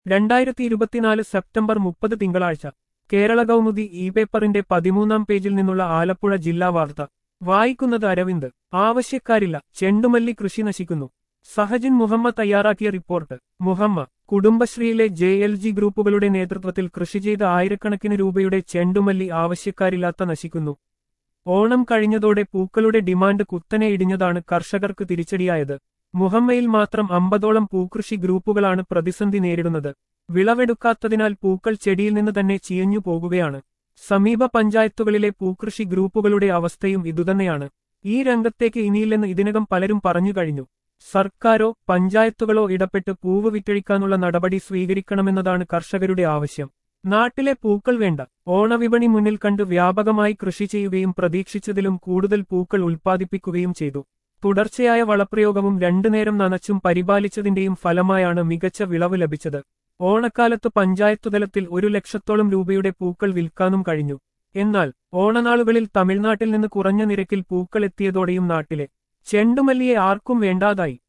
രണ്ടായിരത്തി ഇരുപത്തിനാല് സെപ്റ്റംബർ മുപ്പത് തിങ്കളാഴ്ച കേരള കൗമുദി ഇ പേപ്പറിന്റെ പതിമൂന്നാം പേജിൽ നിന്നുള്ള ആലപ്പുഴ ജില്ലാ വാർത്ത വായിക്കുന്നത് അരവിന്ദ് ആവശ്യക്കാരില്ല ചെണ്ടുമല്ലി കൃഷി നശിക്കുന്നു സഹജിൻ മുഹമ്മദ് തയ്യാറാക്കിയ റിപ്പോർട്ട് മുഹമ്മ കുടുംബശ്രീയിലെ ജെ എൽ ജി ഗ്രൂപ്പുകളുടെ നേതൃത്വത്തിൽ കൃഷി ചെയ്ത ആയിരക്കണക്കിന് രൂപയുടെ ചെണ്ടുമല്ലി ആവശ്യക്കാരില്ലാത്ത നശിക്കുന്നു ഓണം കഴിഞ്ഞതോടെ പൂക്കളുടെ ഡിമാൻഡ് കുത്തനെ ഇടിഞ്ഞതാണ് കർഷകർക്ക് തിരിച്ചടിയായത് മുഹമ്മയിൽ മാത്രം അമ്പതോളം പൂക്കൃഷി ഗ്രൂപ്പുകളാണ് പ്രതിസന്ധി നേരിടുന്നത് വിളവെടുക്കാത്തതിനാൽ പൂക്കൾ ചെടിയിൽ നിന്ന് തന്നെ ചീയഞ്ഞു പോകുകയാണ് സമീപ പഞ്ചായത്തുകളിലെ പൂക്കൃഷി ഗ്രൂപ്പുകളുടെ അവസ്ഥയും ഇതുതന്നെയാണ് ഈ രംഗത്തേക്ക് ഇനിയില്ലെന്ന് ഇതിനകം പലരും പറഞ്ഞു കഴിഞ്ഞു സർക്കാരോ പഞ്ചായത്തുകളോ ഇടപെട്ട് പൂവ് വിറ്റഴിക്കാനുള്ള നടപടി സ്വീകരിക്കണമെന്നതാണ് കർഷകരുടെ ആവശ്യം നാട്ടിലെ പൂക്കൾ വേണ്ട ഓണവിപണി മുന്നിൽ കണ്ട് വ്യാപകമായി കൃഷി ചെയ്യുകയും പ്രതീക്ഷിച്ചതിലും കൂടുതൽ പൂക്കൾ ഉൽപ്പാദിപ്പിക്കുകയും ചെയ്തു തുടർച്ചയായ വളപ്രയോഗവും രണ്ടുനേരം നനച്ചും പരിപാലിച്ചതിന്റെയും ഫലമായാണ് മികച്ച വിളവ് ലഭിച്ചത് ഓണക്കാലത്ത് പഞ്ചായത്തുതലത്തിൽ ഒരു ലക്ഷത്തോളം രൂപയുടെ പൂക്കൾ വിൽക്കാനും കഴിഞ്ഞു എന്നാൽ ഓണനാളുകളിൽ തമിഴ്നാട്ടിൽ നിന്ന് കുറഞ്ഞ നിരക്കിൽ പൂക്കൾ എത്തിയതോടെയും നാട്ടിലെ ചെണ്ടുമല്ലിയെ ആർക്കും വേണ്ടാതായി